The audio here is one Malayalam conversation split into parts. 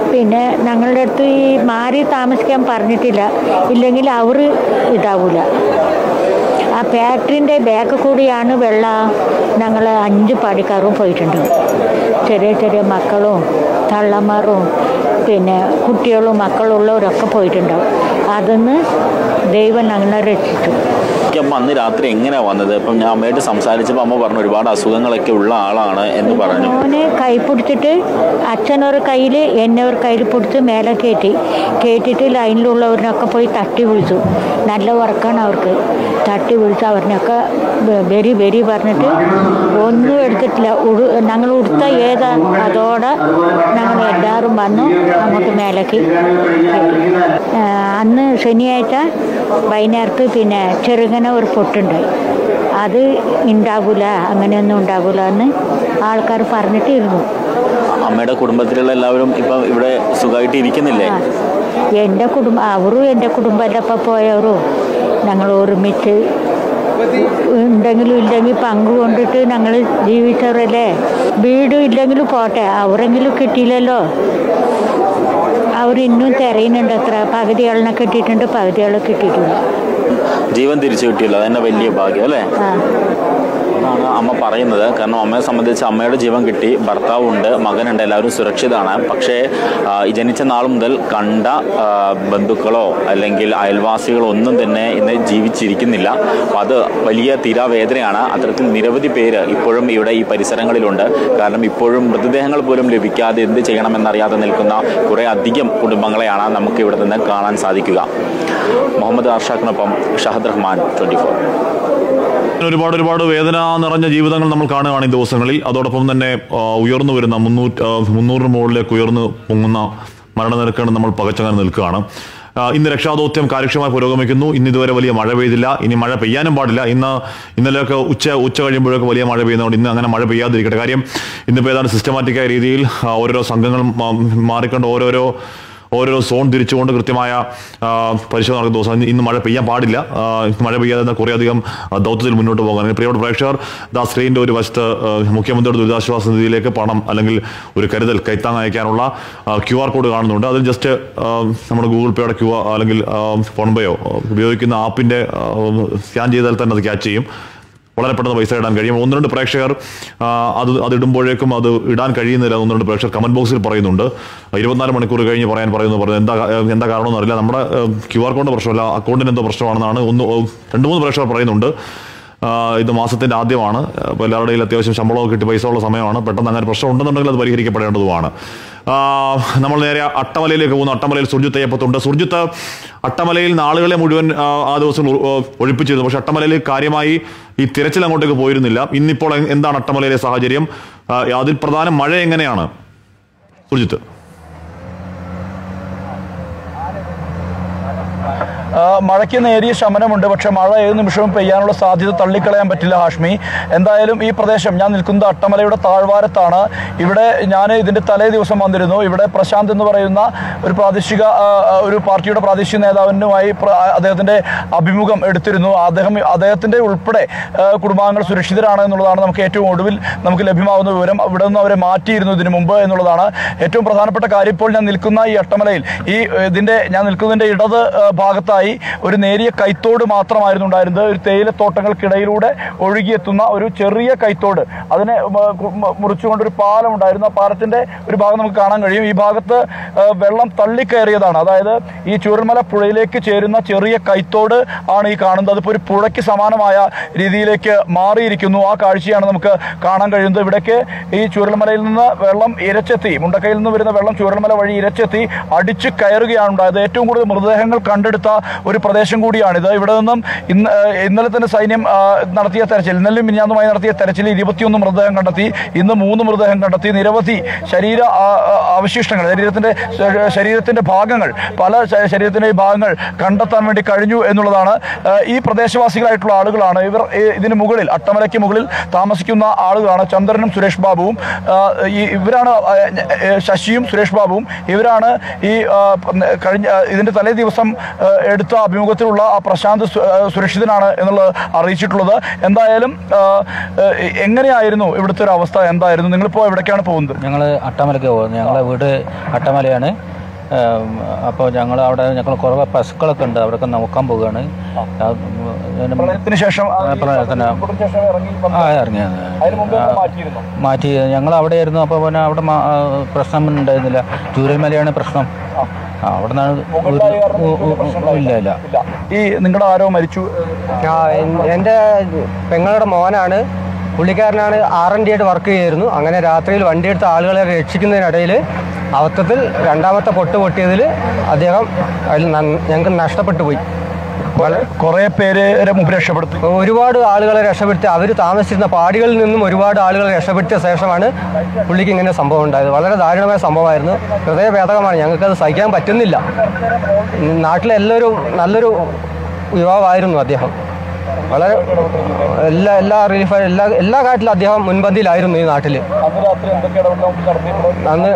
പിന്നെ ഞങ്ങളുടെ അടുത്ത് ഈ മാറി താമസിക്കാൻ പറഞ്ഞിട്ടില്ല ഇല്ലെങ്കിൽ അവർ ഇതാവില്ല ആ ഫാക്ടറിൻ്റെ ബാക്ക് കൂടിയാണ് വെള്ളം ഞങ്ങൾ അഞ്ച് പടിക്കാരും പോയിട്ടുണ്ട് ചെറിയ ചെറിയ മക്കളും തള്ളമാരും പിന്നെ കുട്ടികളും മക്കളും ഉള്ളവരൊക്കെ പോയിട്ടുണ്ടാവും അതിന്ന് ദൈവം ഞങ്ങളെ രക്ഷിച്ചു അപ്പം അന്ന് രാത്രി എങ്ങനെയാ വന്നത് ഇപ്പം ഞാൻ അമ്മയായിട്ട് സംസാരിച്ചപ്പോൾ അമ്മ പറഞ്ഞു ഒരുപാട് അസുഖങ്ങളൊക്കെ ഉള്ള ആളാണ് എന്ന് പറഞ്ഞു മോനെ കൈ പിടിച്ചിട്ട് അച്ഛനൊരു കയ്യിൽ എന്നെ ഒരു കയ്യിൽ പിടിച്ച് മേലെ കയറ്റി കയറ്റിയിട്ട് ലൈനിലുള്ളവരിനൊക്കെ പോയി തട്ടി വിളിച്ചു നല്ല വർക്കാണ് അവർക്ക് തട്ടി വിളിച്ച് അവരിനൊക്കെ വെരി വെരി പറഞ്ഞിട്ട് ഒന്നും എടുത്തിട്ടില്ല ഉടു ഞങ്ങൾ ഉടുത്ത ഏതാ അതോടെ ഞങ്ങൾ എല്ലാവരും വന്നു അങ്ങോട്ട് മേലേക്ക് ആ, അന്ന് ശനിയാഴ്ച വൈകുന്നേരത്ത് പിന്നെ ചെറുങ്ങനെ ഒരു പൊട്ടുണ്ട് അത് ഉണ്ടാകൂല അങ്ങനെയൊന്നും ഉണ്ടാകൂല എന്ന് ആൾക്കാർ പറഞ്ഞിട്ട് ഇരുന്നു അമ്മയുടെ കുടുംബത്തിലുള്ള എല്ലാവരും ഇപ്പം ഇവിടെ സുഖമായിട്ട് ഇരിക്കുന്നില്ലേ ആ എൻ്റെ കുടുംബം അവരും എൻ്റെ കുടുംബത്തിൻ്റെ ഒപ്പം പോയവരും ഞങ്ങൾ ഒരുമിച്ച് ഉണ്ടെങ്കിലും ഇല്ലെങ്കിൽ പങ്ക് കൊണ്ടിട്ട് ഞങ്ങൾ ജീവിച്ചവരല്ലേ വീടും ഇല്ലെങ്കിലും പോട്ടെ അവരെങ്കിലും കിട്ടിയില്ലല്ലോ അവരിന്നും തിരയുന്നുണ്ട് അത്ര പകുതികളെ കിട്ടിയിട്ടുണ്ട് പകുതികളെ കിട്ടിയിട്ടില്ല ജീവൻ തിരിച്ചു കിട്ടിയല്ലോ അതന്നെ വലിയ ഭാഗ്യം അല്ലേ ആ അതാണ് അമ്മ പറയുന്നത് കാരണം അമ്മയെ സംബന്ധിച്ച് അമ്മയുടെ ജീവൻ കിട്ടി ഭർത്താവുണ്ട് മകനുണ്ട് എല്ലാവരും സുരക്ഷിതമാണ് പക്ഷേ ആ, ഈ ജനിച്ച നാൾ മുതൽ കണ്ട ആ, ബന്ധുക്കളോ അല്ലെങ്കിൽ അയൽവാസികളോ ഒന്നും തന്നെ ഇന്ന് ജീവിച്ചിരിക്കുന്നില്ല അപ്പം അത് വലിയ തീരാവേദനയാണ് അത്തരത്തിൽ നിരവധി പേര് ഇപ്പോഴും ഇവിടെ ഈ പരിസരങ്ങളിലുണ്ട് കാരണം ഇപ്പോഴും മൃതദേഹങ്ങൾ പോലും ലഭിക്കാതെ എന്ത് ചെയ്യണമെന്നറിയാതെ നിൽക്കുന്ന കുറേ അധികം കുടുംബങ്ങളെയാണ് നമുക്ക് ഇവിടെ നിന്ന് കാണാൻ സാധിക്കുക മുഹമ്മദ് അർഷാഖിനൊപ്പം ഷഹദ് റഹ്മാൻ ട്വൻറ്റി ഫോർ ഒരുപാട് ഒരുപാട് വേദന നിറഞ്ഞ ജീവിതങ്ങൾ നമ്മൾ കാണുകയാണ് ഈ ദിവസങ്ങളിൽ അതോടൊപ്പം തന്നെ ആ, ഉയർന്നു വരുന്ന മുന്നൂറ്റി മുന്നൂറിന് മുകളിലേക്ക് ഉയർന്നു പൊങ്ങുന്ന മരണനിരക്കാണ് നമ്മൾ പകച്ചങ്ങനെ നിൽക്കുകയാണ് ആ, ഇന്ന് രക്ഷാദൗത്യം കാര്യക്ഷമമായി പുരോഗമിക്കുന്നു ഇന്ന് ഇതുവരെ വലിയ മഴ പെയ്തില്ല ഇനി മഴ പെയ്യാനും പാടില്ല ഇന്ന് ഇന്നലെയൊക്കെ ഉച്ച ഉച്ച കഴിയുമ്പോഴൊക്കെ വലിയ മഴ പെയ്യുന്നതുകൊണ്ട് ഇന്ന് അങ്ങനെ മഴ പെയ്യാതിരിക്കട്ടെ കാര്യം ഇന്നിപ്പോൾ ഏതാണ്ട് സിസ്റ്റമാറ്റിക്കായ രീതിയിൽ ആ, ഓരോരോ സംഘങ്ങൾ മാ- മാറിക്കൊണ്ട് ഓരോരോ ഓരോ സോൺ തിരിച്ചുകൊണ്ട് കൃത്യമായ ആ, പരിശോധന നടക്കുന്ന ദിവസം ഇന്ന് ഇന്ന് മഴ പെയ്യാൻ പാടില്ല ആ, ഇന്ന് മഴ പെയ്യാതെ കുറേയധികം ആ, ദൗത്യത്തിൽ മുന്നോട്ട് പോകാൻ പ്രിയപ്പെട്ട പ്രേക്ഷകർ ദാ സ്ക്രീനിന്റെ ഒരു വശത്ത് ആ, മുഖ്യമന്ത്രിയുടെ ദുരിതാശ്വാസ നിധിയിലേക്ക് പണം അല്ലെങ്കിൽ ഒരു കരുതൽ കൈത്താങ് അയക്കാനുള്ള ക്യു ആർ കോഡ് കാണുന്നുണ്ട് അതിൽ ജസ്റ്റ് ആ, നമ്മുടെ ഗൂഗിൾ പേയുടെ ക്യു അല്ലെങ്കിൽ ഫോൺ പേയോ ഉപയോഗിക്കുന്ന ആപ്പിന്റെ സ്കാൻ ചെയ്താൽ തന്നെ അത് ക്യാച്ച് ചെയ്യും വളരെ പെട്ടെന്ന് പൈസ ഇടാൻ കഴിയും ഒന്ന് രണ്ട് പ്രേക്ഷകർ ആ, അത് അത് ഇടുമ്പോഴേക്കും അത് ഇടാൻ കഴിയുന്നില്ല ഒന്ന് രണ്ട് പ്രേക്ഷകർ കമന്റ് ബോക്സിൽ പറയുന്നുണ്ട് ഇരുപത്തിനാല് മണിക്കൂർ കഴിഞ്ഞ് പറയാൻ പറയുന്നു പറയുന്നത് എന്താ കാ- എന്താ കാരണമെന്ന് അറിയില്ല നമ്മുടെ ക്യു ആർ കോഡിന്റെ പ്രശ്നമല്ല അക്കൗണ്ടിന് എന്തോ പ്രശ്നമാണെന്നാണ് ഒന്ന് ഓ, രണ്ട് മൂന്ന് പ്രേക്ഷകർ പറയുന്നുണ്ട് ആ, ഇത് മാസത്തിന്റെ ആദ്യമാണ് അപ്പോൾ എല്ലാവരുടെയും അത്യാവശ്യം ശമ്പളമൊക്കെ കിട്ടി പൈസ ഉള്ള സമയമാണ് പെട്ടെന്ന് അങ്ങനെ പ്രശ്നം ഉണ്ടെന്നുണ്ടെങ്കിൽ അത് പരിഹരിക്കപ്പെടേണ്ടതുമാണ് ആ, നമ്മൾ നേരെ അട്ടമലയിലേക്ക് പോകുന്നു അട്ടമലയിൽ സുർജിത്ത് അയ്യപ്പത്തുണ്ട് സുർജിത്ത് അട്ടമലയിൽ നാളുകളെ മുഴുവൻ ആ, ആ ദിവസം ഒ- ഒ- ഒഴിപ്പിച്ചിരുന്നു പക്ഷെ അട്ടമലയിൽ കാര്യമായി ഈ തിരച്ചിൽ അങ്ങോട്ടേക്ക് പോയിരുന്നില്ല ഇന്നിപ്പോൾ എ- എന്താണ് അട്ടമലയിലെ സാഹചര്യം ആ, അതിൽ പ്രധാന മഴ എങ്ങനെയാണ് സുർജിത്ത് ആ, മഴയ്ക്ക് നേരിയ ശമനമുണ്ട് പക്ഷേ മഴ ഏത് നിമിഷവും പെയ്യാനുള്ള സാധ്യത തള്ളിക്കളയാൻ പറ്റില്ല ഹാഷ്മി എന്തായാലും ഈ പ്രദേശം ഞാൻ നിൽക്കുന്നത് അട്ടമലയുടെ താഴ്വാരത്താണ് ഇവിടെ ഞാൻ ഇതിന്റെ തലേ ദിവസം വന്നിരുന്നു ഇവിടെ പ്രശാന്ത് എന്ന് പറയുന്ന ഒരു പ്രാദേശിക ആ, ആ, ഒരു പാർട്ടിയുടെ പ്രാദേശിക നേതാവിനുമായി പ്ര- അദ്ദേഹത്തിന്റെ അഭിമുഖം എടുത്തിരുന്നു അദ്ദേഹം അദ്ദേഹത്തിന്റെ ഉൾപ്പെടെ ആ, കുടുംബാംഗങ്ങൾ സുരക്ഷിതരാണ് എന്നുള്ളതാണ് നമുക്ക് ഏറ്റവും ഒടുവിൽ നമുക്ക് ലഭ്യമാകുന്ന വിവരം ഇവിടെ നിന്ന് അവരെ മാറ്റിയിരുന്നു ഇതിനു മുമ്പ് എന്നുള്ളതാണ് ഏറ്റവും പ്രധാനപ്പെട്ട കാര്യം ഇപ്പോൾ ഞാൻ നിൽക്കുന്ന ഈ അട്ടമലയിൽ ഈ ഏഹ്, ഇതിന്റെ ഞാൻ നിൽക്കുന്നതിന്റെ ഇടത് ഏഹ്, ഭാഗത്തായി ഒരു നേരിയ കൈത്തോട് മാത്രമായിരുന്നു ഉണ്ടായിരുന്നത് ഒരു തേയിലത്തോട്ടങ്ങൾക്കിടയിലൂടെ ഒഴുകിയെത്തുന്ന ഒരു ചെറിയ കൈത്തോട് അതിനെ മ- കു- മ- മുറിച്ചുകൊണ്ട് ഒരു പാലം ഉണ്ടായിരുന്നു ആ പാലത്തിന്റെ ഒരു ഭാഗം നമുക്ക് കാണാൻ കഴിയും ഈ ഭാഗത്ത് ഏഹ്, വെള്ളം തള്ളിക്കയറിയതാണ് അതായത് ഈ ചൂരൽമല പുഴയിലേക്ക് ചേരുന്ന ചെറിയ കൈത്തോട് ആണ് ഈ കാണുന്നത് അതിപ്പോൾ ഒരു പുഴയ്ക്ക് സമാനമായ രീതിയിലേക്ക് മാറിയിരിക്കുന്നു ആ കാഴ്ചയാണ് നമുക്ക് കാണാൻ കഴിയുന്നത് ഇവിടേക്ക് ഈ ചൂരൽമലയിൽ നിന്ന് വെള്ളം ഇരച്ചെത്തി മുണ്ടക്കയിൽ നിന്ന് വരുന്ന വെള്ളം ചൂരൽമല വഴി ഇരച്ചെത്തി അടിച്ചു കയറുകയാണ് ഉണ്ടായത് ഏറ്റവും കൂടുതൽ മൃതദേഹങ്ങൾ കണ്ടെടുത്ത ഒരു പ്രദേശം കൂടിയാണിത് ഇവിടെ നിന്നും ഇന്ന് ഏഹ്, ഇന്നലെ തന്നെ സൈന്യം ആ, നടത്തിയ തെരച്ചിൽ ഇന്നലെയും മിനിഞ്ഞാന്നുമായി നടത്തിയ തെരച്ചിലിൽ ഇരുപത്തിയൊന്ന് മൃതദേഹം കണ്ടെത്തി ഇന്ന് മൂന്ന് മൃതദേഹം കണ്ടെത്തി നിരവധി ശരീര ആ, ആ, അവശിഷ്ടങ്ങൾ ശരീരത്തിന്റെ ശ- ശരീരത്തിന്റെ ഭാഗങ്ങൾ പല ശ- ശരീരത്തിന്റെ ഭാഗങ്ങൾ കണ്ടെത്താൻ വേണ്ടി കഴിഞ്ഞു എന്നുള്ളതാണ് ഏഹ്, ഈ പ്രദേശവാസികളായിട്ടുള്ള ആളുകളാണ് ഇവർ ഈ ഇതിന് മുകളിൽ അട്ടമലയ്ക്ക് മുകളിൽ താമസിക്കുന്ന ആളുകളാണ് ചന്ദ്രനും സുരേഷ് ബാബുവും ആ, ഈ ഇവരാണ് ആ, ഏ, ശശിയും സുരേഷ് ബാബുവും ഇവരാണ് ഈ ആ, കഴിഞ്ഞ ഇതിന്റെ തലേ ദിവസം ആ, എടുത്ത എടുത്ത അഭിമുഖത്തിലുള്ള ആ പ്രശാന്ത് സു- ആ, സുരക്ഷിതനാണ് എന്നുള്ളത് അറിയിച്ചിട്ടുള്ളത് എന്തായാലും ആ, ആ, എങ്ങനെയായിരുന്നു ഇവിടുത്തെ ഒരു അവസ്ഥ എന്തായിരുന്നു നിങ്ങളിപ്പോൾ എവിടേക്കാണ് പോകുന്നത് ഞങ്ങൾ അട്ടമലയ്ക്ക് പോകുന്നത് ഞങ്ങളെ വീട് അട്ടമലയാണ് അപ്പോൾ ഞങ്ങൾ അവിടെ ഞങ്ങൾ കുറേ പശുക്കളൊക്കെ ഉണ്ട് അവിടെയൊക്കെ നോക്കാൻ പോവുകയാണ് ആ, പിന്നെ പ്രളയത്തിന് ശേഷം ആ, ഈ പ്രളയത്തിന് പ്രളയത്തിന് ശേഷം ഇറങ്ങി വന്ന- ആ ഇറങ്ങിയത് അതിന് മുമ്പ് ആ, മാറ്റിയിരുന്നു മാറ്റി ഞങ്ങൾ അവിടെ ആയിരുന്നു അപ്പോൾ പിന്നെ അവിടെ മാ- ആ, പ്രശ്നം ഉണ്ടായിരുന്നില്ല ചൂരൽമലയാണ് പ്രശ്നം ആ, അവിടെ മുകളിലായി കാരണം നിന്നാണ് ഇല്ല ഇല്ല ഇല്ല ഈ നിങ്ങളുടെ ആരോ മരിച്ചു ആ, എൻ- എൻ്റെ പെങ്ങളുടെ മോനാണ് പുള്ളിക്കാരനാണ് ആർ എൻ ഡി ആയിട്ട് വർക്ക് ചെയ്യായിരുന്നു അങ്ങനെ രാത്രിയിൽ വണ്ടിയെടുത്ത ആളുകളെ രക്ഷിക്കുന്നതിനിടയിൽ അബദ്ധത്തിൽ രണ്ടാമത്തെ പൊട്ട് പൊട്ടിയതിൽ അദ്ദേഹം അതിൽ നൻ- ഞങ്ങൾക്ക് നഷ്ടപ്പെട്ടു പോയി വളരെ കുറെ പേര് മുമ്പ് രക്ഷപ്പെടുത്തി ഒരുപാട് ആളുകളെ രക്ഷപ്പെടുത്തി അവർ താമസിച്ചിരുന്ന പാടികളിൽ നിന്നും ഒരുപാട് ആളുകളെ രക്ഷപ്പെടുത്തിയ ശേഷമാണ് പുള്ളിക്ക് ഇങ്ങനെ സംഭവം ഉണ്ടായത് വളരെ ദാരുണമായ സംഭവമായിരുന്നു ഹൃദയഭേദകമാണ് ഞങ്ങൾക്കത് സഹിക്കാൻ പറ്റുന്നില്ല നാട്ടിലെ എല്ലാവരും നല്ലൊരു യുവാവായിരുന്നു അദ്ദേഹം വളരെ എല്ലാ എല്ലാ റിലീഫ് എല്ലാ എല്ലാ കാര്യത്തിലും അദ്ദേഹം മുൻപന്തിയിലായിരുന്നു ഈ നാട്ടിൽ അന്ന് രാത്രി എന്തൊക്കെ ഇടപെടൽ നടത്തി അന്ന്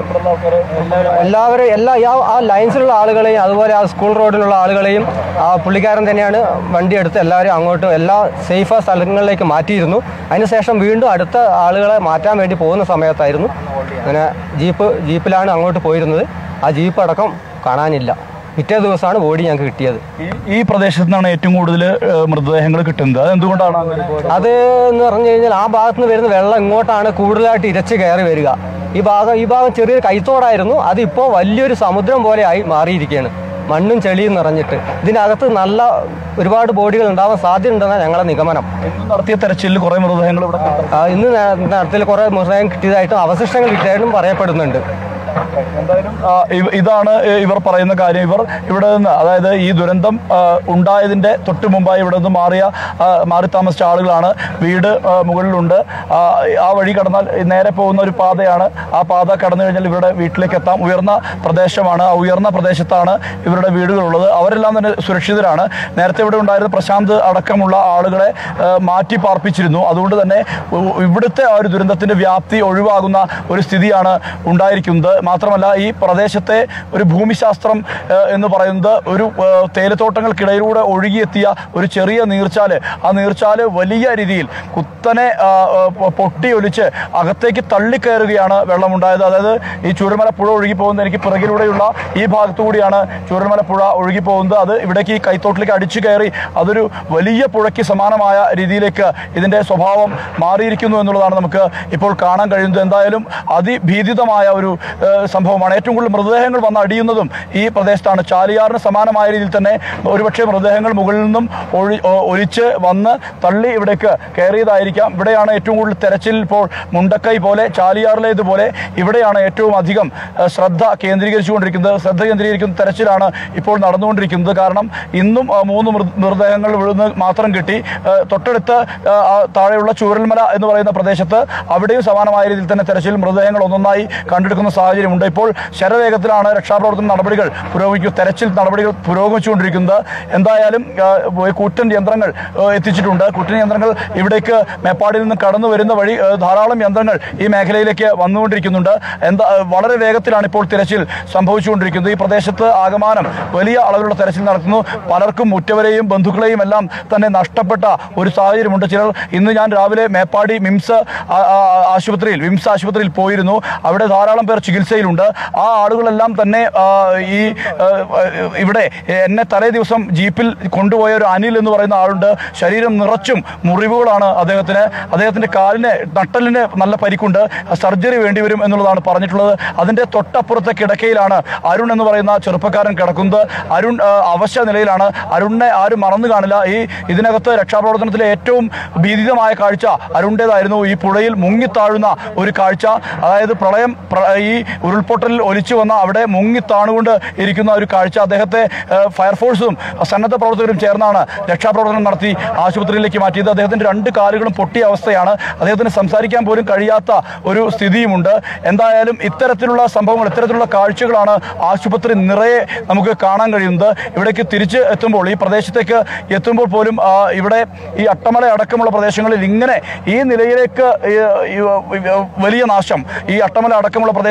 എല്ലാവരും എല്ലാ ആ- ആ ലൈൻസിലുള്ള ആളുകളെയും അതുപോലെ ആ സ്കൂൾ റോഡിലുള്ള ആളുകളെയും ആ പുള്ളിക്കാരൻ തന്നെയാണ് വണ്ടി എടുത്ത് എല്ലാവരും അങ്ങോട്ടും എല്ലാ സേഫ് സ്ഥലങ്ങളിലേക്ക് മാറ്റിയിരുന്നു അതിനുശേഷം വീണ്ടും അടുത്ത ആളുകളെ മാറ്റാൻ വേണ്ടി പോകുന്ന സമയത്തായിരുന്നു അങ്ങനെ ജീപ്പ് ജീപ്പിലാണ് അങ്ങോട്ട് പോയിരുന്നത് ആ ജീപ്പ് അടക്കം കാണാനില്ല പിറ്റേ ദിവസമാണ് ബോഡി ഞങ്ങൾക്ക് കിട്ടിയത് ഈ- ഈ പ്രദേശത്ത് നിന്നാണ് ഏറ്റവും കൂടുതൽ മൃതദേഹങ്ങൾ കിട്ടുന്നത് അത് എന്തുകൊണ്ടാണ് അങ്ങനെ അത് എന്ന് പറഞ്ഞു കഴിഞ്ഞാൽ ആ ഭാഗത്ത് നിന്ന് വരുന്ന വെള്ളം ഇങ്ങോട്ടാണ് കൂടുതലായിട്ട് ഇരച്ച് കയറി വരിക ഈ ഭാഗം ഈ ഭാഗം ചെറിയൊരു കൈത്തോടായിരുന്നു അതിപ്പോൾ വലിയൊരു സമുദ്രം പോലെ ആയി മാറിയിരിക്കുകയാണ് മണ്ണും ചെളിയും നിറഞ്ഞിട്ട് ഇതിനകത്ത് നല്ല ഒരുപാട് ബോഡികൾ ഉണ്ടാവാൻ സാധ്യതയുണ്ടെന്നാണ് ഞങ്ങളുടെ നിഗമനം ഇന്ന് നടത്തിയ തെരച്ചിലിൽ കുറെ മൃതദേഹങ്ങൾ ഇവിടെ കണ്ടെത്തി. ആ, ഇന്ന് നേ- നടത്തിൽ കുറേ മൃതദേഹം കിട്ടിയതായിട്ടും അവശിഷ്ടങ്ങൾ കിട്ടിയതായിട്ടും പറയപ്പെടുന്നുണ്ട് എന്തായാലും ആ, ഇവ- ഇതാണ് ഇ- ഇവർ പറയുന്ന കാര്യം ഇവർ ഇവിടെ നിന്ന് അതായത് ഈ ദുരന്തം ആ, ഉണ്ടായതിന്റെ തൊട്ട് മുമ്പായി ഇവിടെ നിന്ന് മാറിയ ആ, മാറി താമസിച്ച ആളുകളാണ് വീട് ആ, മുകളിലുണ്ട് ആ, ആ വഴി കടന്നാൽ നേരെ പോകുന്ന ഒരു പാതയാണ് ആ പാത കടന്നു കഴിഞ്ഞാൽ ഇവരുടെ വീട്ടിലേക്ക് എത്താം ഉയർന്ന പ്രദേശമാണ് ആ ഉയർന്ന പ്രദേശത്താണ് ഇവരുടെ വീടുകളുള്ളത് അവരെല്ലാം തന്നെ സുരക്ഷിതരാണ് നേരത്തെ ഇവിടെ ഉണ്ടായിരുന്ന പ്രശാന്ത് അടക്കമുള്ള ആളുകളെ ആ, മാറ്റി പാർപ്പിച്ചിരുന്നു അതുകൊണ്ട് തന്നെ ഉ- ഇവിടുത്തെ ആ ഒരു ദുരന്തത്തിന്റെ വ്യാപ്തി ഒഴിവാകുന്ന ഒരു സ്ഥിതിയാണ് ഉണ്ടായിരിക്കുന്നത് മാത്രമല്ല ഈ പ്രദേശത്തെ ഒരു ഭൂമിശാസ്ത്രം ആ, എന്ന് പറയുന്നത് ഒരു ആ, തേയിലത്തോട്ടങ്ങൾക്കിടയിലൂടെ ഒഴുകിയെത്തിയ ഒരു ചെറിയ നീർച്ചാല് ആ നീർച്ചാല് വലിയ രീതിയിൽ കുത്തനെ ആ, ആ, പൊ- പൊട്ടിയൊലിച്ച് അകത്തേക്ക് തള്ളിക്കയറുകയാണ് വെള്ളമുണ്ടായത് അതായത് ഈ ചൂരൽമല പുഴ ഒഴുകി പോകുന്നത് എനിക്ക് പിറകിലൂടെയുള്ള ഈ ഭാഗത്തു കൂടിയാണ് ചൂരൽമല പുഴ ഒഴുകി പോകുന്നത് അത് ഇവിടേക്ക് ഈ കൈത്തോട്ടിലേക്ക് അടിച്ചു കയറി അതൊരു വലിയ പുഴയ്ക്ക് സമാനമായ രീതിയിലേക്ക് ഇതിന്റെ സ്വഭാവം മാറിയിരിക്കുന്നു എന്നുള്ളതാണ് നമുക്ക് ഇപ്പോൾ കാണാൻ കഴിയുന്നത് എന്തായാലും അതിഭീതിതമായ ഒരു ഏഹ്, സംഭവമാണ് ഏറ്റവും കൂടുതൽ മൃതദേഹങ്ങൾ വന്ന് അടിയുന്നതും ഈ പ്രദേശത്താണ് ചാലിയാറിന് സമാനമായ രീതിയിൽ തന്നെ ഒരുപക്ഷെ മൃതദേഹങ്ങൾ മുകളിൽ നിന്നും ഒഴി ഒ- ഒലിച്ച് വന്ന് തള്ളി ഇവിടേക്ക് കയറിയതായിരിക്കാം ഇവിടെയാണ് ഏറ്റവും കൂടുതൽ തെരച്ചിൽ ഇപ്പോൾ മുണ്ടക്കൈ പോലെ ചാലിയാറിലേതുപോലെ ഇവിടെയാണ് ഏറ്റവും അധികം ഏഹ്, ശ്രദ്ധ കേന്ദ്രീകരിച്ചുകൊണ്ടിരിക്കുന്നത് ശ്രദ്ധ കേന്ദ്രീകരിക്കുന്ന തെരച്ചിലാണ് ഇപ്പോൾ നടന്നുകൊണ്ടിരിക്കുന്നത് കാരണം ഇന്നും ആ, മൂന്ന് മൃത- മൃതദേഹങ്ങൾ ഇവിടുന്ന് മാത്രം കിട്ടി ഏഹ്, തൊട്ടടുത്ത് ഏഹ്, ആ താഴെയുള്ള ചൂരൽമല എന്ന് പറയുന്ന പ്രദേശത്ത് അവിടെയും സമാനമായ രീതിയിൽ തന്നെ തെരച്ചിൽ മൃതദേഹങ്ങൾ ഒന്നൊന്നായി കണ്ടെടുക്കുന്ന സാഹചര്യമുണ്ട് ഇപ്പോൾ ശരവേഗത്തിലാണ് രക്ഷാപ്രവർത്തന നടപടികൾ പുരോഗമിക്കും തെരച്ചിൽ നടപടികൾ പുരോഗമിച്ചുകൊണ്ടിരിക്കുന്നത് എന്തായാലും ആ, ഒരു കൂറ്റൻ യന്ത്രങ്ങൾ ആ, എത്തിച്ചിട്ടുണ്ട് കൂറ്റൻ യന്ത്രങ്ങൾ ഇവിടേക്ക് മേപ്പാടിൽ നിന്ന് കടന്നു വരുന്ന വഴി ആ, ധാരാളം യന്ത്രങ്ങൾ ഈ മേഖലയിലേക്ക് വന്നുകൊണ്ടിരിക്കുന്നുണ്ട് എന്താ ആ, വളരെ വേഗത്തിലാണ് ഇപ്പോൾ തിരച്ചിൽ സംഭവിച്ചുകൊണ്ടിരിക്കുന്നത് ഈ പ്രദേശത്ത് ആകമാനം വലിയ അളവിലുള്ള തെരച്ചിൽ നടത്തുന്നു പലർക്കും ഉറ്റവരെയും ബന്ധുക്കളെയും എല്ലാം തന്നെ നഷ്ടപ്പെട്ട ഒരു സാഹചര്യമുണ്ട് ചിലർ ഇന്ന് ഞാൻ രാവിലെ മേപ്പാടി മിംസ് ആ- ആ- ആശുപത്രിയിൽ വിംസ് ആശുപത്രിയിൽ പോയിരുന്നു അവിടെ ധാരാളം പേർ ചികിത്സയിലുണ്ട് ആ ആളുകളെല്ലാം തന്നെ ആ, ഈ ആ, ഇവിടെ എന്നെ തലേ ദിവസം ജീപ്പിൽ കൊണ്ടുപോയ ഒരു അനിൽ എന്ന് പറയുന്ന ആളുണ്ട് ശരീരം നിറച്ചും മുറിവുകളാണ് അദ്ദേഹത്തിന് അദ്ദേഹത്തിന്റെ കാലിന് നട്ടലിന് നല്ല പരിക്കുണ്ട് സർജറി വേണ്ടിവരും എന്നുള്ളതാണ് പറഞ്ഞിട്ടുള്ളത് അതിന്റെ തൊട്ടപ്പുറത്തെ കിടക്കയിലാണ് അരുൺ എന്ന് പറയുന്ന ചെറുപ്പക്കാരൻ കിടക്കുന്നത് അരുൺ ആ, അവശ നിലയിലാണ് അരുണിനെ ആരും മറന്നു കാണില്ല ഈ ഇതിനകത്ത് രക്ഷാപ്രവർത്തനത്തിലെ ഏറ്റവും ഭീതിതമായ കാഴ്ച അരുണിൻ്റെതായിരുന്നു ഈ പുഴയിൽ മുങ്ങിത്താഴുന്ന ഒരു കാഴ്ച അതായത് പ്രളയം പ്ര- ഈ ഉരുൾപൊട്ടലിൽ ഒലിച്ചു വന്ന അവിടെ മുങ്ങിത്താണുകൊണ്ട് ഇരിക്കുന്ന ഒരു കാഴ്ച അദ്ദേഹത്തെ ആ, ഫയർഫോഴ്സും സന്നദ്ധ പ്രവർത്തകരും ചേർന്നാണ് രക്ഷാപ്രവർത്തനം നടത്തി ആശുപത്രിയിലേക്ക് മാറ്റിയത് അദ്ദേഹത്തിന്റെ രണ്ട് കാലുകളും പൊട്ടിയ അവസ്ഥയാണ് അദ്ദേഹത്തിന് സംസാരിക്കാൻ പോലും കഴിയാത്ത ഒരു സ്ഥിതിയുമുണ്ട് എന്തായാലും ഇത്തരത്തിലുള്ള സംഭവങ്ങൾ ഇത്തരത്തിലുള്ള കാഴ്ചകളാണ് ആശുപത്രി നിറയെ നമുക്ക് കാണാൻ കഴിയുന്നത് ഇവിടേക്ക് തിരിച്ച് എത്തുമ്പോൾ ഈ പ്രദേശത്തേക്ക് എത്തുമ്പോൾ പോലും ആ, ഇവിടെ ഈ അട്ടമല അടക്കമുള്ള പ്രദേശങ്ങളിൽ ഇങ്ങനെ ഈ നിലയിലേക്ക് ഈ- ഈ വലിയ നാശം ഈ അട്ടമല അടക്കമുള്ള പ്രദേശത്തേക്കും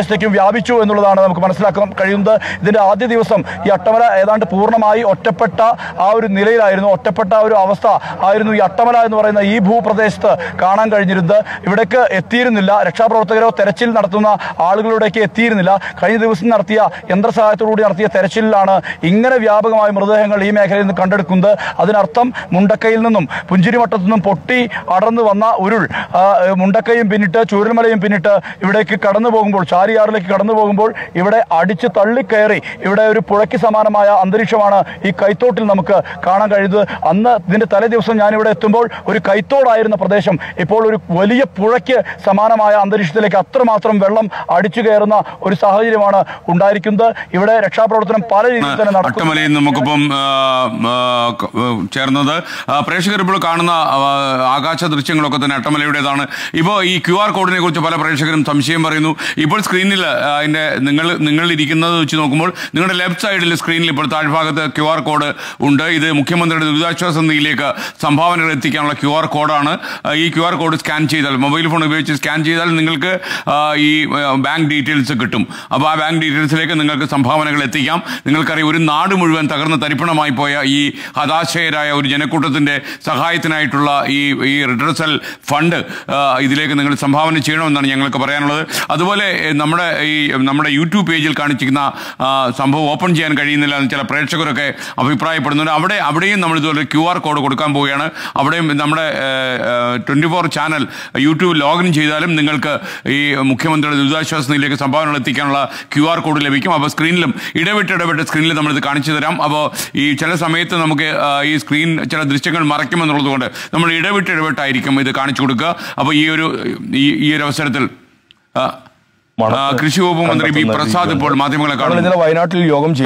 വ്യാപിച്ചു എന്നുള്ളതാണ് നമുക്ക് മനസ്സിലാക്കാൻ കഴിയുന്നത് ഇതിന്റെ ആദ്യ ദിവസം ഈ അട്ടമല ഏതാണ്ട് പൂർണ്ണമായി ഒറ്റപ്പെട്ട ആ ഒരു നിലയിലായിരുന്നു ഒറ്റപ്പെട്ട ആ ഒരു അവസ്ഥ ആയിരുന്നു ഈ അട്ടമല എന്ന് പറയുന്ന ഈ ഭൂപ്രദേശത്ത് കാണാൻ കഴിഞ്ഞിരുന്നത് ഇവിടേക്ക് എത്തിയിരുന്നില്ല രക്ഷാപ്രവർത്തകരോ തെരച്ചിൽ നടത്തുന്ന ആളുകളിലേക്ക് എത്തിയിരുന്നില്ല കഴിഞ്ഞ ദിവസം നടത്തിയ യന്ത്രസഹായത്തോടുകൂടി നടത്തിയ തെരച്ചിലിലാണ് ഇങ്ങനെ വ്യാപകമായ മൃതദേഹങ്ങൾ ഈ മേഖലയിൽ നിന്ന് കണ്ടെടുക്കുന്നത് അതിനർത്ഥം മുണ്ടക്കയിൽ നിന്നും പുഞ്ചിരിമട്ടത്തു നിന്നും പൊട്ടി അടർന്നു വന്ന ഉരുൾ ആ, മുണ്ടക്കയും പിന്നിട്ട് ചൂരൽമലയും പിന്നിട്ട് ഇവിടേക്ക് കടന്നു പോകുമ്പോൾ ചാരിയാറിലേക്ക് കടന്നു പോകുമ്പോൾ ഇവിടെ അടിച്ച് തള്ളിക്കയറി ഇവിടെ ഒരു പുഴയ്ക്ക് സമാനമായ അന്തരീക്ഷമാണ് ഈ കൈത്തോട്ടിൽ നമുക്ക് കാണാൻ കഴിയുന്നത് അന്ന് ഇതിന്റെ തലേ ദിവസം ഞാനിവിടെ എത്തുമ്പോൾ ഒരു കൈത്തോടായിരുന്ന പ്രദേശം ഇപ്പോൾ ഒരു വലിയ പുഴയ്ക്ക് സമാനമായ അന്തരീക്ഷത്തിലേക്ക് അത്രമാത്രം വെള്ളം അടിച്ചു കയറുന്ന ഒരു സാഹചര്യമാണ് ഉണ്ടായിരിക്കുന്നത് ഇവിടെ രക്ഷാപ്രവർത്തനം പല രീതിയിൽ തന്നെ നടക്കുന്നു അട്ടമലയിൽ നമുക്കിപ്പം ആ, ആ, ക- ആ, ചേർന്നത് ആ, പ്രേക്ഷകർ ഇപ്പോൾ കാണുന്ന ആ, ആകാശ ദൃശ്യങ്ങളൊക്കെ തന്നെ അട്ടമലയുടേതാണ് ഇപ്പോൾ ഈ ക്യു ആർ കോഡിനെ കുറിച്ച് പല പ്രേക്ഷകരും സംശയം പറയുന്നു ഇപ്പോൾ സ്ക്രീനിൽ ആ, അതിന്റെ നിങ്ങൾ നിങ്ങൾ ഇരിക്കുന്നത് വെച്ച് നോക്കുമ്പോൾ നിങ്ങളുടെ ലെഫ്റ്റ് സൈഡിൽ സ്ക്രീനിൽ ഇപ്പോൾ താഴ്ഭാഗത്ത് ക്യു ആർ കോഡ് ഉണ്ട് ഇത് മുഖ്യമന്ത്രിയുടെ ദുരിതാശ്വാസ നിധിയിലേക്ക് സംഭാവനകൾ എത്തിക്കാനുള്ള ക്യു ആർ കോഡാണ് ആ, ഈ ക്യു ആർ കോഡ് സ്കാൻ ചെയ്താൽ മൊബൈൽ ഫോൺ ഉപയോഗിച്ച് സ്കാൻ ചെയ്താൽ നിങ്ങൾക്ക് ആ, ഈ ആ, ബാങ്ക് ഡീറ്റെയിൽസ് കിട്ടും അപ്പോൾ ആ ബാങ്ക് ഡീറ്റെയിൽസിലേക്ക് നിങ്ങൾക്ക് സംഭാവനകൾ എത്തിക്കാം നിങ്ങൾക്കറിയാം ഒരു നാട് മുഴുവൻ തകർന്ന് തരിപ്പണമായി പോയ ഈ ഹതാശയരായ ഒരു ജനക്കൂട്ടത്തിന്റെ സഹായത്തിനായിട്ടുള്ള ഈ ഈ റിഡ്രസൽ ഫണ്ട് ആ, ഇതിലേക്ക് നിങ്ങൾ സംഭാവന ചെയ്യണമെന്നാണ് ഞങ്ങൾക്ക് പറയാനുള്ളത് അതുപോലെ ഏ, നമ്മുടെ ഈ നമ്മുടെ യൂട്യൂബ് പേജിൽ കാണിച്ചിരിക്കുന്ന ആ, സംഭവം ഓപ്പൺ ചെയ്യാൻ കഴിയുന്നില്ല എന്ന് ചില പ്രേക്ഷകരൊക്കെ അഭിപ്രായപ്പെടുന്നുണ്ട് അവിടെ അവിടെയും നമ്മൾ ഇതുപോലെ ക്യു ആർ കോഡ് കൊടുക്കാൻ പോവുകയാണ് അവിടെയും നമ്മുടെ twenty four channel YouTube login ചെയ്താലും നിങ്ങൾക്ക് ഈ മുഖ്യമന്ത്രിയുടെ ദുരിതാശ്വാസ നിധിയിലേക്ക് സംഭാവനകൾ എത്തിക്കാനുള്ള ക്യു ആർ കോഡ് ലഭിക്കും അപ്പോൾ സ്ക്രീനിലും ഇടവിട്ട് ഇടവിട്ട് സ്ക്രീനിൽ നമ്മളിത് കാണിച്ചു തരാം അപ്പോൾ ഈ ചില സമയത്ത് നമുക്ക് ആ, ഈ സ്ക്രീൻ ചില ദൃശ്യങ്ങൾ മറയ്ക്കുമെന്നുള്ളത് കൊണ്ട് നമ്മൾ ഇടവിട്ട് ഇടവിട്ടായിരിക്കും ഇത് കാണിച്ചു കൊടുക്കുക അപ്പോൾ ഈ ഒരു ഈ ഈ ഒരു അവസരത്തിൽ ആ, ആ, കൃഷി വകുപ്പ് മന്ത്രി ബി പ്രസാദ് ഇപ്പോൾ മാധ്യമങ്ങളെ നമ്മൾ കാണുന്നു ഇന്നലെ വയനാട്ടിൽ യോഗം ചെയ്യും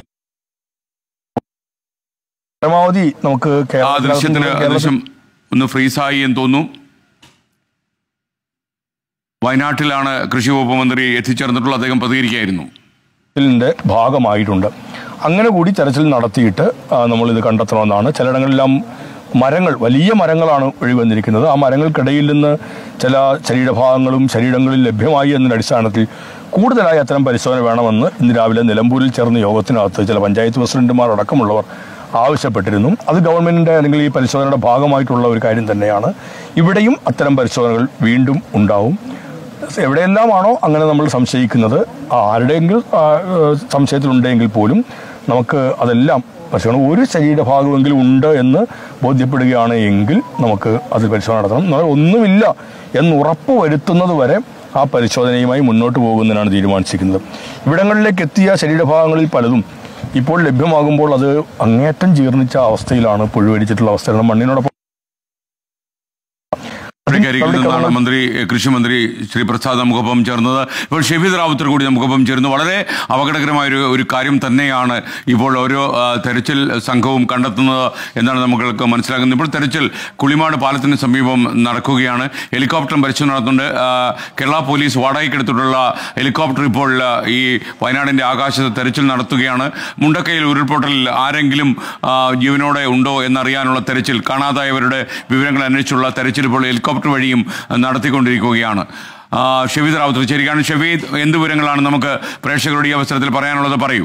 പരമാവധി നമുക്ക് ആ കേരളത്തിൽ- ദൃശ്യത്തിന് കേരളത്തിൽ ദൃശ്യം ഒന്ന് ഫ്രീസായി എന്ന് തോന്നുന്നു വയനാട്ടിലാണ് കൃഷി വകുപ്പ് മന്ത്രി എത്തിച്ചേർന്നിട്ടുള്ള അദ്ദേഹം പ്രതികരിക്കുകയായിരുന്നു ന്റെ ഭാഗമായിട്ടുണ്ട് അങ്ങനെ കൂടി തെരച്ചിൽ നടത്തിയിട്ട് ആ, നമ്മളിത് കണ്ടെത്തണമെന്നാണ് ചിലയിടങ്ങളിലെല്ലാം മരങ്ങൾ വലിയ മരങ്ങളാണ് ഒഴിവന്നിരിക്കുന്നത് ആ മരങ്ങൾക്കിടയിൽ നിന്ന് ചില ശരീരഭാഗങ്ങളും ശരീരങ്ങളിൽ ലഭ്യമായി എന്നതിന്റെ അടിസ്ഥാനത്തിൽ കൂടുതലായി അത്തരം പരിശോധന വേണമെന്ന് ഇന്ന് രാവിലെ നിലമ്പൂരിൽ ചേർന്ന യോഗത്തിനകത്ത് ചില പഞ്ചായത്ത് പ്രസിഡന്റുമാർ അടക്കമുള്ളവർ ആവശ്യപ്പെട്ടിരുന്നു അത് ഗവൺമെന്റിന്റെ അല്ലെങ്കിൽ ഈ പരിശോധനയുടെ ഭാഗമായിട്ടുള്ള ഒരു കാര്യം തന്നെയാണ് ഇവിടെയും അത്തരം പരിശോധനകൾ വീണ്ടും ഉണ്ടാവും എവിടെയെല്ലാമാണോ അങ്ങനെ നമ്മൾ സംശയിക്കുന്നത് ആരുടെയെങ്കിലും ആ, ഏഹ്, സംശയത്തിലുണ്ടെങ്കിൽ പോലും നമുക്ക് അതെല്ലാം പരിശോധന ഒരു ശരീരഭാഗമെങ്കിലും ഉണ്ട് എന്ന് ബോധ്യപ്പെടുകയാണ് എങ്കിൽ നമുക്ക് അത് പരിശോധന നടത്തണം എന്നാൽ ഒന്നുമില്ല എന്ന് ഉറപ്പ് വരുത്തുന്നത് വരെ ആ പരിശോധനയുമായി മുന്നോട്ട് പോകുന്നതിനാണ് തീരുമാനിച്ചിരിക്കുന്നത് ഇവിടങ്ങളിലേക്ക് എത്തിയ ശരീരഭാഗങ്ങളിൽ പലതും ഇപ്പോൾ ലഭ്യമാകുമ്പോൾ അത് അങ്ങേറ്റം ജീർണിച്ച അവസ്ഥയിലാണ് പുഴുവരിച്ചിട്ടുള്ള അവസ്ഥയിലാണ് മണ്ണിനോടൊപ്പം കരികിൽ നിന്നാണ് മന്ത്രി കൃഷി മന്ത്രി ശ്രീ പ്രസാദ് നമുക്കൊപ്പം ചേർന്നത് ഇപ്പോൾ ഷെഫീദ് റാവുത്തർ കൂടി നമുക്കൊപ്പം ചേർന്നു വളരെ അപകടകരമായ ഒരു ഒരു കാര്യം തന്നെയാണ് ഇപ്പോൾ ഓരോ ആ, തെരച്ചിൽ സംഘവും കണ്ടെത്തുന്നത് എന്നാണ് നമുക്ക് മനസ്സിലാക്കുന്നത് ഇപ്പോൾ തെരച്ചിൽ കുളിമാട് പാലത്തിന് സമീപം നടക്കുകയാണ് ഹെലികോപ്റ്ററും പരിശോധന നടത്തുന്നുണ്ട് ആ, കേരള പോലീസ് വാടകയ്ക്കെടുത്തിട്ടുള്ള ഹെലികോപ്റ്റർ ഇപ്പോൾ ആ, ഈ വയനാടിന്റെ ആകാശത്ത് തെരച്ചിൽ നടത്തുകയാണ് മുണ്ടക്കയിൽ ഉരുൾപൊട്ടലിൽ ആരെങ്കിലും ആ, ജീവനോടെ ഉണ്ടോ എന്നറിയാനുള്ള തെരച്ചിൽ കാണാതായവരുടെ വിവരങ്ങൾ അന്വേഷിച്ചുള്ള തെരച്ചിൽ ഇപ്പോൾ ഹെലികോപ്റ്റർ വഴിയും ആ, നടത്തിക്കൊണ്ടിരിക്കുകയാണ് ആ, ഷെഫീദ് റാവുത്തർ ശരിക്കാണ് ഷെഫീദ് എന്ത് വിവരങ്ങളാണ് നമുക്ക് പ്രേക്ഷകരുടെ ഈ അവസരത്തിൽ പറയാനുള്ളത് പറയൂ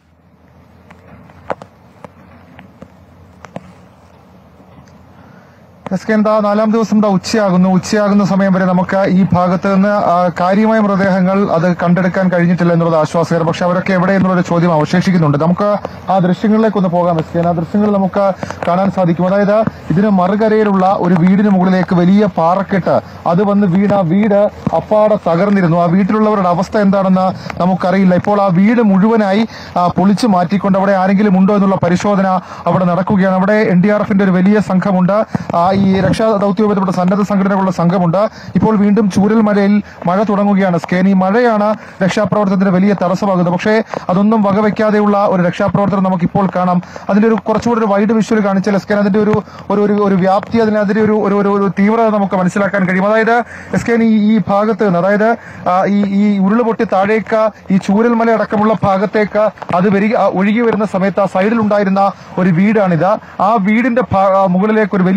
എസ് കെ എന്താ നാലാം ദിവസം ദാ ഉച്ചയാകുന്നു ഉച്ചയാകുന്ന സമയം വരെ നമുക്ക് ഈ ഭാഗത്ത് നിന്ന് ആ, കാര്യമായ മൃതദേഹങ്ങൾ അത് കണ്ടെടുക്കാൻ കഴിഞ്ഞിട്ടില്ല എന്നുള്ളത് ആശ്വാസകരം പക്ഷെ അവരൊക്കെ എവിടെ എന്നുള്ളൊരു ചോദ്യം അവശേഷിക്കുന്നുണ്ട് നമുക്ക് ആ ദൃശ്യങ്ങളിലേക്ക് ഒന്ന് പോകാം എസ് കെ ആ ദൃശ്യങ്ങൾ നമുക്ക് കാണാൻ സാധിക്കും അതായത് ഇതിന് മറുകരയിലുള്ള ഒരു വീടിന് മുകളിലേക്ക് വലിയ പാറക്കെട്ട് അത് വന്ന് വീട് ആ വീട് അപ്പാടെ തകർന്നിരുന്നു ആ വീട്ടിലുള്ളവരുടെ അവസ്ഥ എന്താണെന്ന് നമുക്കറിയില്ല ഇപ്പോൾ ആ വീട് മുഴുവനായി ആ, പൊളിച്ചു മാറ്റിക്കൊണ്ട് അവിടെ ആരെങ്കിലും ഉണ്ടോ എന്നുള്ള പരിശോധന അവിടെ നടക്കുകയാണ് അവിടെ എൻ ഡി ആർ എഫിന്റെ ഒരു വലിയ സംഘമുണ്ട് ആ, ഈ രക്ഷാ ദൗത്യവുമായി ബന്ധപ്പെട്ട സന്നദ്ധ സംഘടനകളുടെ സംഘമുണ്ട് ഇപ്പോൾ വീണ്ടും ചൂരൽ മഴയിൽ മഴ തുടങ്ങുകയാണ് സ്കേൻ ഈ മഴയാണ് രക്ഷാപ്രവർത്തനത്തിന് വലിയ തടസ്സമാകുന്നത് പക്ഷേ അതൊന്നും വകവയ്ക്കാതെയുള്ള ഒരു രക്ഷാപ്രവർത്തനം നമുക്ക് ഇപ്പോൾ കാണാം അതിന്റെ ഒരു കുറച്ചുകൂടി ഒരു വൈഡ് വിഷ്വൽ കാണിച്ചാൽ സ്കേൻ അതിന്റെ ഒരു ഒരു ഒരു ഒരു വ്യാപ്തി അതിന് അതിന്റെ ഒരു ഒരു ഒരു ഒരു തീവ്രത നമുക്ക് മനസ്സിലാക്കാൻ കഴിയും അതായത് എസ്കേൻ ഈ ഈ ഭാഗത്ത് നിന്ന് അതായത് ആ, ഈ ഈ ഉരുള് പൊട്ടി താഴേക്ക് ഈ ചൂരൽമല അടക്കമുള്ള ഭാഗത്തേക്ക് അത് വരിക ആ, ഒഴുകി വരുന്ന സമയത്ത് ആ സൈഡിൽ ഉണ്ടായിരുന്ന ഒരു വീടാണിത് ആ വീടിന്റെ ഭാ- ആ, മുകളിലേക്ക് ഒരു വലിയ പാറക്കെട്ട്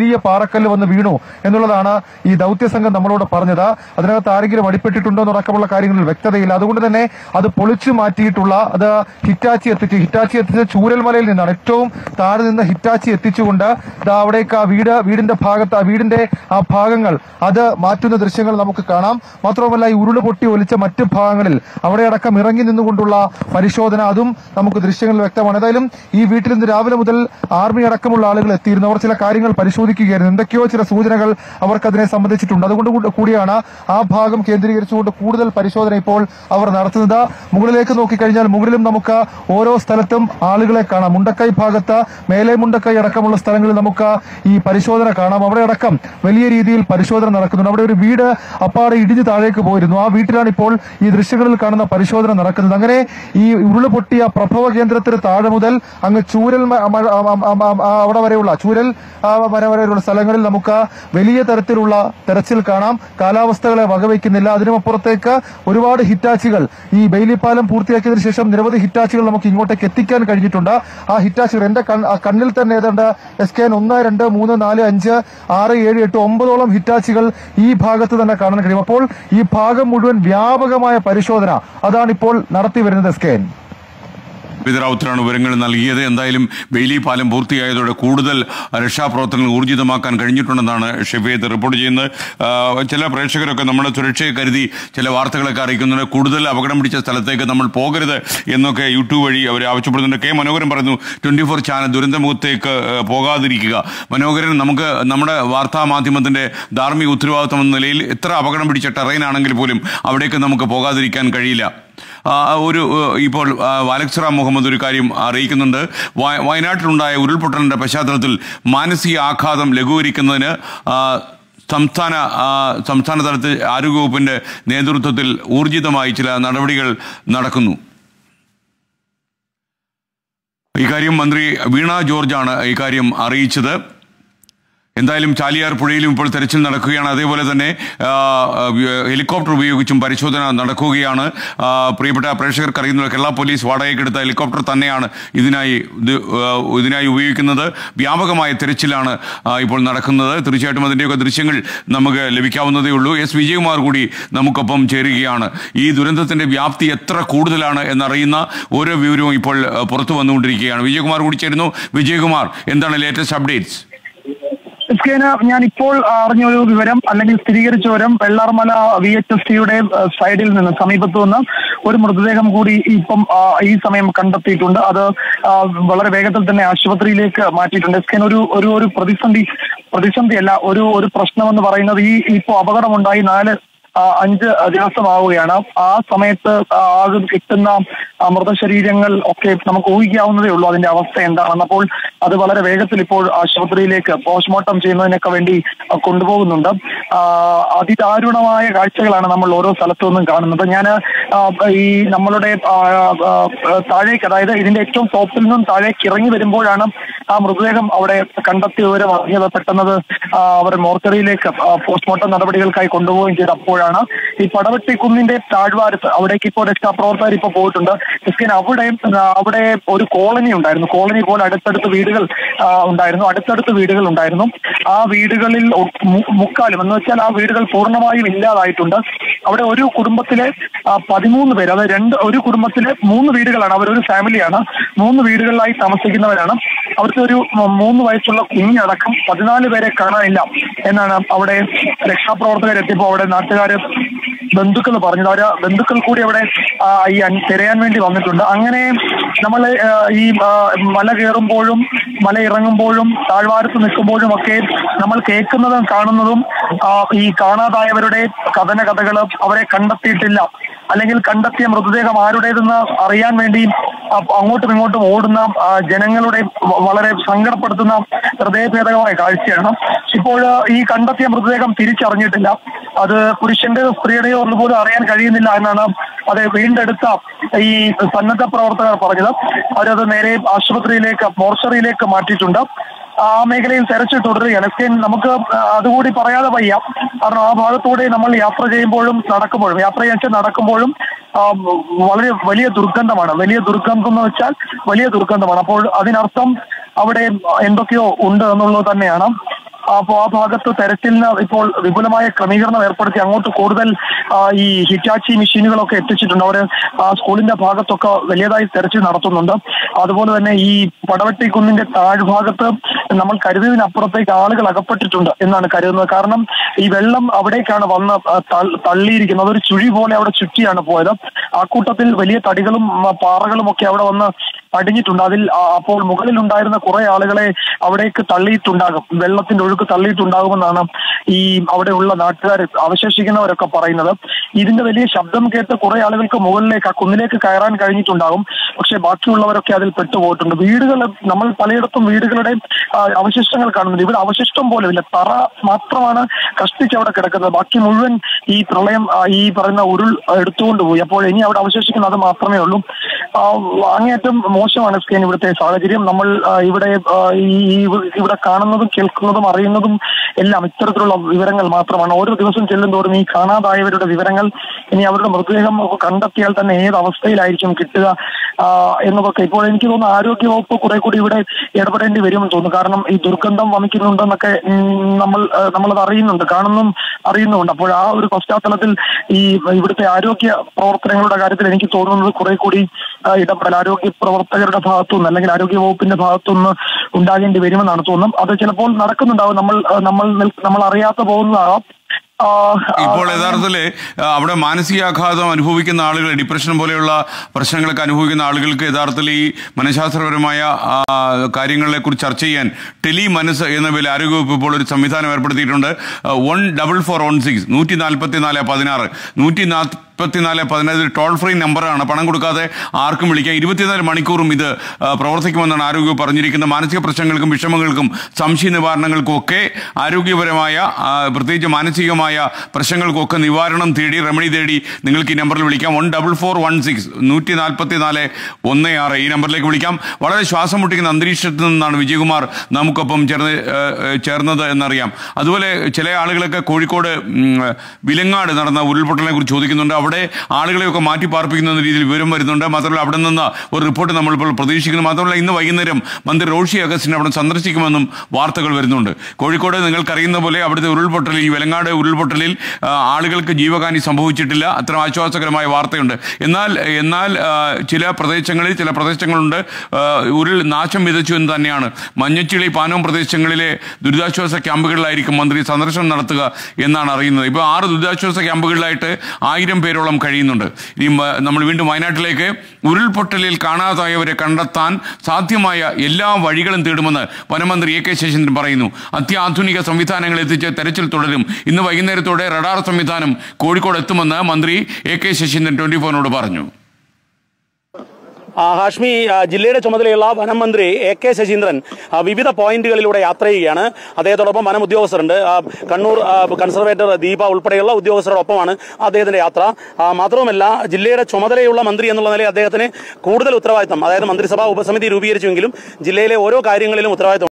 പാറക്കല്ല് വന്ന് വീണു എന്നുള്ളതാണ് ഈ ദൗത്യ സംഘം നമ്മളോട് പറഞ്ഞത് അതിനകത്ത് ആരെങ്കിലും അടിപ്പെട്ടിട്ടുണ്ടോ എന്നടക്കമുള്ള കാര്യങ്ങളിൽ വ്യക്തതയില്ല അതുകൊണ്ട് തന്നെ അത് പൊളിച്ചു മാറ്റിയിട്ടുള്ള അത് ഹിറ്റാച്ചി എത്തിച്ചു ഹിറ്റാച്ചി എത്തിച്ച ചൂരൽമലയിൽ നിന്നാണ് ഏറ്റവും താഴെ നിന്ന് ഹിറ്റാച്ചി എത്തിച്ചുകൊണ്ട് ദാ അവിടേക്ക് ആ വീട് വീടിന്റെ ഭാഗത്ത് ആ വീടിന്റെ ആ ഭാഗങ്ങൾ അത് മാറ്റുന്ന ദൃശ്യങ്ങൾ നമുക്ക് കാണാം മാത്രവുമല്ല ഈ ഉരുള് പൊട്ടി ഒലിച്ച മറ്റ് ഭാഗങ്ങളിൽ അവിടെ അടക്കം ഇറങ്ങി നിന്നുകൊണ്ടുള്ള പരിശോധന അതും നമുക്ക് ദൃശ്യങ്ങളിൽ വ്യക്തമാണ് ഏതായാലും ഈ വീട്ടിൽ ഇന്ന് രാവിലെ മുതൽ ആർമി അടക്കമുള്ള ആളുകൾ എത്തിയിരുന്നു അവർ ചില കാര്യങ്ങൾ പരിശോധിക്കുകയായിരുന്നു എന്തൊക്കെയോ ചില സൂചനകൾ അവർക്ക് അതിനെ സംബന്ധിച്ചിട്ടുണ്ട് അതുകൊണ്ട് കൂടി- കൂടിയാണ് ആ ഭാഗം കേന്ദ്രീകരിച്ചുകൊണ്ട് കൂടുതൽ പരിശോധന ഇപ്പോൾ അവർ നടത്തുന്നത് മുകളിലേക്ക് നോക്കിക്കഴിഞ്ഞാൽ മുകളിലും നമുക്ക് ഓരോ സ്ഥലത്തും ആളുകളെ കാണാം മുണ്ടക്കൈ ഭാഗത്ത് മേലെ മുണ്ടക്കൈ അടക്കമുള്ള സ്ഥലങ്ങളിൽ നമുക്ക് ഈ പരിശോധന കാണാം അവിടെ അടക്കം വലിയ രീതിയിൽ പരിശോധന നടക്കുന്നുണ്ട് അവിടെ ഒരു വീട് അപ്പാടെ ഇടിഞ്ഞു താഴേക്ക് പോയിരുന്നു ആ വീട്ടിലാണ് ഇപ്പോൾ ഈ ദൃശ്യങ്ങളിൽ കാണുന്ന പരിശോധന നടക്കുന്നത് അങ്ങനെ ഈ ഉരുള് പൊട്ടിയ പ്രഭവ കേന്ദ്രത്തിന് താഴെ മുതൽ അങ്ങ് ചൂരൽ മ- മഴ- ആ- ആ- ആ- ആ- അവിടെ വരെയുള്ള ചൂരൽ ആ, വരെ വരെയുള്ള സ്ഥലങ്ങളിൽ നമുക്ക് വലിയ തരത്തിലുള്ള തെരച്ചിൽ കാണാം കാലാവസ്ഥകളെ വകവയ്ക്കുന്നില്ല അതിനുമപ്പുറത്തേക്ക് ഒരുപാട് ഹിറ്റാച്ചികൾ ഈ ബെയിലിപ്പാലം പൂർത്തിയാക്കിയതിനു ശേഷം നിരവധി ഹിറ്റാച്ചികൾ നമുക്ക് ഇങ്ങോട്ടേക്ക് എത്തിക്കാൻ കഴിഞ്ഞിട്ടുണ്ട് ആ ഹിറ്റാച്ചികൾ എന്റെ കൺ- ആ കണ്ണിൽ തന്നെ ഏതാണ്ട് എസ് കെ എൻ ഒന്ന് രണ്ട് മൂന്ന് നാല് അഞ്ച് ആറ് ഏഴ് എട്ട് ഒമ്പതോളം ഹിറ്റാച്ചികൾ ഈ ഭാഗത്ത് തന്നെ കാണാൻ കഴിയും അപ്പോൾ ഈ ഭാഗം മുഴുവൻ വ്യാപകമായ പരിശോധന അതാണ് ഇപ്പോൾ നടത്തി വരുന്നത് എസ് കെ എൻ റാവുത്തറാണ് വിവരങ്ങൾ നൽകിയത് എന്തായാലും ബെയിലി പാലം പൂർത്തിയായതോടെ കൂടുതൽ രക്ഷാപ്രവർത്തനങ്ങൾ ഊർജിതമാക്കാൻ കഴിഞ്ഞിട്ടുണ്ടെന്നാണ് ഷെഫീദ് റിപ്പോർട്ട് ചെയ്യുന്നത് ആ, ചില പ്രേക്ഷകരൊക്കെ നമ്മുടെ സുരക്ഷയെ കരുതി ചില വാർത്തകളൊക്കെ അറിയിക്കുന്നുണ്ട് കൂടുതൽ അപകടം പിടിച്ച സ്ഥലത്തേക്ക് നമ്മൾ പോകരുത് എന്നൊക്കെ യൂട്യൂബ് വഴി അവർ ആവശ്യപ്പെടുന്നുണ്ട് കെ മനോഹരൻ പറയുന്നു ട്വന്റി ഫോർ ചാനൽ ദുരന്തമുഖത്തേക്ക് ആ, പോകാതിരിക്കുക മനോഹരൻ നമുക്ക് നമ്മുടെ വാർത്താ മാധ്യമത്തിന്റെ ധാർമ്മിക ഉത്തരവാദിത്വം എന്ന നിലയിൽ എത്ര അപകടം പിടിച്ച ടെറൈൻ ആണെങ്കിൽ പോലും അവിടേക്ക് നമുക്ക് പോകാതിരിക്കാൻ കഴിയില്ല ആ, ഒരു ഏഹ്, ഇപ്പോൾ ആ, വാലക്സ് റാം മുഹമ്മദ് ഒരു കാര്യം അറിയിക്കുന്നുണ്ട് വയ- വയനാട്ടിലുണ്ടായ ഉരുൾപൊട്ടലിന്റെ പശ്ചാത്തലത്തിൽ മാനസിക ആഘാതം ലഘൂകരിക്കുന്നതിന് ആ, സംസ്ഥാന ആ, സംസ്ഥാന തലത്തിൽ ആരോഗ്യവകുപ്പിന്റെ നേതൃത്വത്തിൽ ഊർജിതമായി ചില നടപടികൾ നടക്കുന്നു ഇക്കാര്യം മന്ത്രി വീണ ജോർജാണ് ഇക്കാര്യം അറിയിച്ചത് എന്തായാലും ചാലിയാർ പുഴയിലും ഇപ്പോൾ തെരച്ചിൽ നടക്കുകയാണ് അതേപോലെ തന്നെ ആ, വ്യ- ഹെലികോപ്റ്റർ ഉപയോഗിച്ചും പരിശോധന നടക്കുകയാണ് ആ, പ്രിയപ്പെട്ട പ്രേക്ഷകർക്ക് അറിയുന്ന കേരള പോലീസ് വാടകയ്ക്കെടുത്ത ഹെലികോപ്റ്റർ തന്നെയാണ് ഇതിനായി ഇത്, ആ, ഇതിനായി ഉപയോഗിക്കുന്നത് വ്യാപകമായ തെരച്ചിലാണ് ആ, ഇപ്പോൾ നടക്കുന്നത് തീർച്ചയായിട്ടും അതിൻ്റെയൊക്കെ ദൃശ്യങ്ങൾ നമുക്ക് ലഭിക്കാവുന്നതേ ഉള്ളൂ എസ് വിജയകുമാർ കൂടി നമുക്കൊപ്പം ചേരുകയാണ് ഈ ദുരന്തത്തിന്റെ വ്യാപ്തി എത്ര കൂടുതലാണ് എന്നറിയുന്ന ഓരോ വിവരവും ഇപ്പോൾ ആ, പുറത്തു വന്നുകൊണ്ടിരിക്കുകയാണ് വിജയകുമാർ കൂടി ചേരുന്നു വിജയകുമാർ എന്താണ് ലേറ്റസ്റ്റ് അപ്ഡേറ്റ്സ് എസ്കേന ഞാൻ ഇപ്പോൾ അറിഞ്ഞ ഒരു വിവരം അല്ലെങ്കിൽ സ്ഥിരീകരിച്ച വിവരം വെള്ളാർമല വി എച്ച് എസ് ടിയുടെ സൈഡിൽ നിന്ന് സമീപത്ത് നിന്ന് ഒരു മൃതദേഹം കൂടി ഇപ്പം ആ, ഈ സമയം കണ്ടെത്തിയിട്ടുണ്ട് അത് ആ, വളരെ വേഗത്തിൽ തന്നെ ആശുപത്രിയിലേക്ക് മാറ്റിയിട്ടുണ്ട് എസ്കേൻ ഒരു ഒരു ഒരു പ്രതിസന്ധി പ്രതിസന്ധിയല്ല ഒരു ഒരു പ്രശ്നമെന്ന് പറയുന്നത് ഈ ഇപ്പോൾ അപകടമുണ്ടായി നാല് ആ, അഞ്ച് ദിവസമാവുകയാണ് ആ സമയത്ത് ആ, ആകെ കിട്ടുന്ന ആ, മൃതശരീരങ്ങൾ ഒക്കെ നമുക്ക് ഊഹിക്കാവുന്നതേ ഉള്ളൂ അതിന്റെ അവസ്ഥ എന്താണെന്ന് അപ്പോൾ അത് വളരെ വേഗത്തിൽ ഇപ്പോൾ ആശുപത്രിയിലേക്ക് പോസ്റ്റ്മോർട്ടം ചെയ്യുന്നതിനൊക്കെ വേണ്ടി ആ, കൊണ്ടുപോകുന്നുണ്ട് ആ, അതിദാരുണമായ കാഴ്ചകളാണ് നമ്മൾ ഓരോ സ്ഥലത്തു നിന്നും കാണുന്നത് ഞാൻ ഈ നമ്മളുടെ ആ, ആ, താഴേക്ക് അതായത് ഇതിന്റെ ഏറ്റവും ടോപ്പിൽ നിന്നും താഴേക്ക് ഇറങ്ങി വരുമ്പോഴാണ് ആ മൃതദേഹം അവിടെ കണ്ടെത്തിയ വിവരം അറിഞ്ഞത് പെട്ടെന്നത് ആ, അവർ മോർച്ചറിയിലേക്ക് ആ, പോസ്റ്റ്മോർട്ടം നടപടികൾക്കായി കൊണ്ടുപോവുകയും ചെയ്തു അപ്പോഴാണ് ഈ പടവെട്ടി കുന്നിന്റെ താഴ്വാരത്ത് അവിടേക്ക് ഇപ്പോൾ രക്ഷാപ്രവർത്തകർ ഇപ്പോൾ പോയിട്ടുണ്ട് എസ്കേൻ അവിടെ ആ, അവിടെ ഒരു കോളനി ഉണ്ടായിരുന്നു കോളനി പോലെ അടുത്തടുത്ത് വീടുകൾ ആ, ഉണ്ടായിരുന്നു അടുത്തടുത്ത് വീടുകൾ ഉണ്ടായിരുന്നു ആ വീടുകളിൽ ഒ- മു- മുക്കാലും എന്ന് വെച്ചാൽ ആ വീടുകൾ പൂർണ്ണമായും ഇല്ലാതായിട്ടുണ്ട് അവിടെ ഒരു കുടുംബത്തിലെ ആ, പതിമൂന്ന് പേര് അതായത് രണ്ട് ഒരു കുടുംബത്തിലെ മൂന്ന് വീടുകളാണ് അവരൊരു ഫാമിലിയാണ് മൂന്ന് വീടുകളിലായി താമസിക്കുന്നവരാണ് അവർക്ക് ഒരു മ- മൂന്ന് വയസ്സുള്ള കുഞ്ഞടക്കം പതിനാല് പേരെ കാണാനില്ല എന്നാണ് അവിടെ രക്ഷാപ്രവർത്തകർ എത്തിയപ്പോൾ അവിടെ നാട്ടുകാര് ബന്ധുക്കൾ പറഞ്ഞത് അവര് ബന്ധുക്കൾ കൂടി അവിടെ ആ, ഈ അൻ- തിരയാൻ വേണ്ടി വന്നിട്ടുണ്ട് അങ്ങനെ നമ്മൾ ഈ ആ, മല കയറുമ്പോഴും മല ഇറങ്ങുമ്പോഴും താഴ്വാരത്ത് നിൽക്കുമ്പോഴും ഒക്കെ നമ്മൾ കേൾക്കുന്നതും കാണുന്നതും ആ, ഈ കാണാതായവരുടെ കഥന കഥകള് അവരെ കണ്ടെത്തിയിട്ടില്ല അല്ലെങ്കിൽ കണ്ടെത്തിയ മൃതദേഹം ആരുടേതെന്ന് അറിയാൻ വേണ്ടി ആ, അങ്ങോട്ടും ഇങ്ങോട്ടും ഓടുന്ന ആ, ജനങ്ങളുടെ വ- വളരെ സങ്കടപ്പെടുത്തുന്ന ഹൃദയഭേദകമായ കാഴ്ചയാണ് ഇപ്പോൾ ആ, ഈ കണ്ടെത്തിയ മൃതദേഹം തിരിച്ചറിഞ്ഞിട്ടില്ല അത് പുരുഷന്റെയോ സ്ത്രീയുടെയോ പോലും അറിയാൻ കഴിയുന്നില്ല എന്നാണ് അത് വീണ്ടെടുത്ത ഈ സന്നദ്ധ പ്രവർത്തകർ പറഞ്ഞത് അവരത് നേരെ ആശുപത്രിയിലേക്ക് മോർച്ചറിയിലേക്ക് മാറ്റിയിട്ടുണ്ട് ആ മേഖലയിൽ തെരച്ചിൽ തുടരുകയാണ് എസ് കെ നമുക്ക് അതുകൂടി പറയാതെ വയ്യ കാരണം ആ ഭാഗത്തൂടെ നമ്മൾ യാത്ര ചെയ്യുമ്പോഴും നടക്കുമ്പോഴും യാത്ര ചെയ്യാൻ നടക്കുമ്പോഴും ആ, വളരെ വലിയ ദുർഗന്ധമാണ് വലിയ ദുർഗന്ധം എന്ന് വെച്ചാൽ വലിയ ദുർഗന്ധമാണ് അപ്പോൾ അതിനർത്ഥം അവിടെ എന്തൊക്കെയോ ഉണ്ട് എന്നുള്ളത് തന്നെയാണ് അപ്പോൾ ആ ഭാഗത്ത് തെരച്ചിലിന് ഇപ്പോൾ വിപുലമായ ക്രമീകരണം ഏർപ്പെടുത്തി അങ്ങോട്ട് കൂടുതൽ ആ, ഈ ഹിറ്റാച്ചി മെഷീനുകളൊക്കെ എത്തിച്ചിട്ടുണ്ട് അവര് ആ സ്കൂളിന്റെ ഭാഗത്തൊക്കെ വലിയതായി തെരച്ചിൽ നടത്തുന്നുണ്ട് അതുപോലെ തന്നെ ഈ പടവട്ടി കുന്നിന്റെ താഴ്ഭാഗത്ത് നമ്മൾ കരുതിയതിനപ്പുറത്തേക്ക് ആളുകൾ അകപ്പെട്ടിട്ടുണ്ട് എന്നാണ് കരുതുന്നത് കാരണം ഈ വെള്ളം അവിടേക്കാണ് വന്ന് ആ, തൾ- തള്ളിയിരിക്കുന്നത് അതൊരു ചുഴി പോലെ അവിടെ ചുറ്റിയാണ് പോയത് ആ കൂട്ടത്തിൽ വലിയ തടികളും ഉം, പാറകളും ഒക്കെ അവിടെ വന്ന് അടിഞ്ഞിട്ടുണ്ട് അതിൽ ആ, അപ്പോൾ മുകളിൽ ഉണ്ടായിരുന്ന കുറെ ആളുകളെ അവിടേക്ക് തള്ളിയിട്ടുണ്ടാകും വെള്ളത്തിന്റെ ഒഴുക്ക് തള്ളിയിട്ടുണ്ടാകുമെന്നാണ് ഈ അവിടെയുള്ള നാട്ടുകാർ അവശേഷിക്കുന്നവരൊക്കെ പറയുന്നത് ഇതിന്റെ വലിയ ശബ്ദം കേട്ട് കുറെ ആളുകൾക്ക് മുകളിലേക്ക് ആ കുന്നിലേക്ക് കയറാൻ കഴിഞ്ഞിട്ടുണ്ടാകും പക്ഷെ ബാക്കിയുള്ളവരൊക്കെ അതിൽ പെട്ടുപോയിട്ടുണ്ട് വീടുകൾ നമ്മൾ പലയിടത്തും വീടുകളുടെ ആ, അവശിഷ്ടങ്ങൾ കാണുന്നുണ്ട് ഇവിടെ അവശിഷ്ടം പോലും ഇല്ല തറ മാത്രമാണ് കഷ്ടിച്ച് അവിടെ കിടക്കുന്നത് ബാക്കി മുഴുവൻ ഈ പ്രളയം ആ, ഈ പറയുന്ന ഉരുൾ എടുത്തുകൊണ്ട് പോയി അപ്പോൾ ഇനി അവിടെ അവശേഷിക്കുന്നത് അത് മാത്രമേ ഉള്ളൂ ആ, അങ്ങേയറ്റം മോശമാണ് സ്കെയിൻ ഇവിടുത്തെ സാഹചര്യം നമ്മൾ ആ, ഇവിടെ ആ, ഈ ഈ ഇവിടെ കാണുന്നതും കേൾക്കുന്നതും അറിയുന്നതും എല്ലാം ഇത്തരത്തിലുള്ള വിവരങ്ങൾ മാത്രമാണ് ഓരോ ദിവസം ചെല്ലുന്തോറും ഈ കാണാതായവരുടെ വിവരങ്ങൾ ഇനി അവരുടെ മൃതദേഹം ഒക്കെ കണ്ടെത്തിയാൽ തന്നെ ഏത് അവസ്ഥയിലായിരിക്കും കിട്ടുക ആ, എന്നതൊക്കെ ഇപ്പോൾ എനിക്ക് തോന്നുന്നു ആരോഗ്യ വകുപ്പ് കുറെ കൂടി ഇവിടെ ഇടപെടേണ്ടി വരുമെന്ന് തോന്നുന്നു കാരണം ഈ ദുർഗന്ധം വമിക്കുന്നുണ്ടെന്നൊക്കെ ഉം, നമ്മൾ ആ, നമ്മളത് അറിയുന്നുണ്ട് കാണുന്നും അറിയുന്നുണ്ട് അപ്പോൾ ആ ഒരു പശ്ചാത്തലത്തിൽ ഈ ഇവിടുത്തെ ആരോഗ്യ പ്രവർത്തനങ്ങളുടെ കാര്യത്തിൽ എനിക്ക് തോന്നുന്നത് കുറെ കൂടി ആ, ഇടപെടൽ ആരോഗ്യ പ്രവർത്തകരുടെ ഭാഗത്തുനിന്ന് അല്ലെങ്കിൽ ആരോഗ്യ വകുപ്പിന്റെ ഭാഗത്തുനിന്ന് ഉണ്ടാകേണ്ടി വരുമെന്നാണ് തോന്നുന്നത് അത് ചിലപ്പോൾ നടക്കുന്നുണ്ടാവും നമ്മൾ ആ, നമ്മൾ നിൽ- നമ്മൾ അറിയാതെ പോകുന്നതാകാം ആ, ആ, ഇപ്പോൾ യഥാർത്ഥത്തില് ആ, അവിടെ മാനസികാഘാതം അനുഭവിക്കുന്ന ആളുകൾ ഡിപ്രഷൻ പോലെയുള്ള പ്രശ്നങ്ങളൊക്കെ അനുഭവിക്കുന്ന ആളുകൾക്ക് യഥാർത്ഥത്തിൽ ഈ മനഃശാസ്ത്രപരമായ ആ, കാര്യങ്ങളെ കുറിച്ച് ചർച്ച ചെയ്യാൻ ടെലി മനസ്സ് എന്ന പേരിൽ ആരോഗ്യവകുപ്പ് ഇപ്പോൾ ഒരു സംവിധാനം ഏർപ്പെടുത്തിയിട്ടുണ്ട് one double four one six നൂറ്റി നാൽപ്പത്തി നാല് പതിനാറ് നൂറ്റി നാൽപ്പത്തിനാല് പതിനഞ്ച് ടോൾ ഫ്രീ നമ്പറാണ് പണം കൊടുക്കാതെ ആർക്കും വിളിക്കാം ഇരുപത്തിനാല് മണിക്കൂറും ഇത് ആ, പ്രവർത്തിക്കുമെന്നാണ് ആരോഗ്യവകുപ്പ് പറഞ്ഞിരിക്കുന്നത് മാനസിക പ്രശ്നങ്ങൾക്കും വിഷമങ്ങൾക്കും സംശയ നിവാരണങ്ങൾക്കും ഒക്കെ ആരോഗ്യപരമായ ആ, പ്രത്യേകിച്ച് മാനസികമായ പ്രശ്നങ്ങൾക്കൊക്കെ നിവാരണം തേടി റെമഡി തേടി നിങ്ങൾക്ക് ഈ നമ്പറിൽ വിളിക്കാം one double four one six നൂറ്റി നാൽപ്പത്തി നാല് ഒന്ന് ആറ് ഈ നമ്പറിലേക്ക് വിളിക്കാം വളരെ ശ്വാസം മുട്ടിക്കുന്ന അന്തരീക്ഷത്തിൽ നിന്നാണ് വിജയകുമാർ നമുക്കൊപ്പം ചേർന്ന് ഏ, ഏ, ചേർന്നത് എന്നറിയാം അതുപോലെ ചില ആളുകളൊക്കെ കോഴിക്കോട് ഉം, വിലങ്ങാട് നടന്ന ഉരുൾപൊട്ടലിനെ കുറിച്ച് ചോദിക്കുന്നുണ്ട് അവിടെ ആളുകളെയൊക്കെ മാറ്റി പാർപ്പിക്കുന്ന രീതിയിൽ വിവരം വരുന്നുണ്ട് മാത്രമല്ല അവിടെ നിന്ന് ഒരു റിപ്പോർട്ട് നമ്മളിപ്പോൾ പ്രതീക്ഷിക്കുന്നു മാത്രമല്ല ഇന്ന് വൈകുന്നേരം മന്ത്രി റോഷി അഗസ്റ്റിനെ അവിടെ സന്ദർശിക്കുമെന്നും വാർത്തകൾ വരുന്നുണ്ട് കോഴിക്കോട് നിങ്ങൾക്കറിയുന്ന പോലെ അവിടുത്തെ ഉരുൾപൊട്ടലിൽ ഈ വെലങ്ങാട് ഉരുൾപൊട്ടലിൽ ആ, ആളുകൾക്ക് ജീവഹാനി സംഭവിച്ചിട്ടില്ല അത്ര ആശ്വാസകരമായ വാർത്തയുണ്ട് എന്നാൽ എന്നാൽ ആ, ചില പ്രദേശങ്ങളിൽ ചില പ്രദേശങ്ങളുണ്ട് ആ, ഉരുൾ നാശം വിതച്ചു എന്ന് തന്നെയാണ് മഞ്ഞച്ചിളി പാനവും പ്രദേശങ്ങളിലെ ദുരിതാശ്വാസ ക്യാമ്പുകളിലായിരിക്കും മന്ത്രി സന്ദർശനം നടത്തുക എന്നാണ് അറിയുന്നത് ഇപ്പോൾ ആറ് ദുരിതാശ്വാസ ക്യാമ്പുകളിലായിട്ട് ആയിരം പേരോളം കഴിയുന്നുണ്ട് ഈ മ- നമ്മൾ വീണ്ടും വയനാട്ടിലേക്ക് ഉരുൾപൊട്ടലിൽ കാണാതായവരെ കണ്ടെത്താൻ സാധ്യമായ എല്ലാ വഴികളും തേടുമെന്ന് വനമന്ത്രി എ കെ ശശീന്ദ്രൻ പറയുന്നു അത്യാധുനിക സംവിധാനങ്ങൾ എത്തിച്ച് തെരച്ചിൽ തുടരും ഇന്ന് വൈകുന്നേരത്തോടെ റഡാർ സംവിധാനം കോഴിക്കോട് എത്തുമെന്ന് മന്ത്രി എ കെ ശശീന്ദ്രൻ ട്വന്റി ഫോറിനോട് പറഞ്ഞു ആ, ഹാഷ്മി ആ, ജില്ലയുടെ ചുമതലയുള്ള വനം മന്ത്രി എ കെ ശശീന്ദ്രൻ ആ, വിവിധ പോയിന്റുകളിലൂടെ യാത്ര ചെയ്യുകയാണ് അദ്ദേഹത്തോടൊപ്പം വനം ഉദ്യോഗസ്ഥരുണ്ട് ആ, കണ്ണൂർ ആ, കൺസർവേറ്റർ ദീപ ഉൾപ്പെടെയുള്ള ഉദ്യോഗസ്ഥരോടൊപ്പമാണ് അദ്ദേഹത്തിന്റെ യാത്ര ആ, മാത്രവുമല്ല ജില്ലയുടെ ചുമതലയുള്ള മന്ത്രി എന്നുള്ള നിലയിൽ അദ്ദേഹത്തിന് കൂടുതൽ ഉത്തരവാദിത്തം അതായത് മന്ത്രിസഭാ ഉപസമിതി രൂപീകരിച്ചുവെങ്കിലും ജില്ലയിലെ ഓരോ കാര്യങ്ങളിലും ഉത്തരവാദിത്തം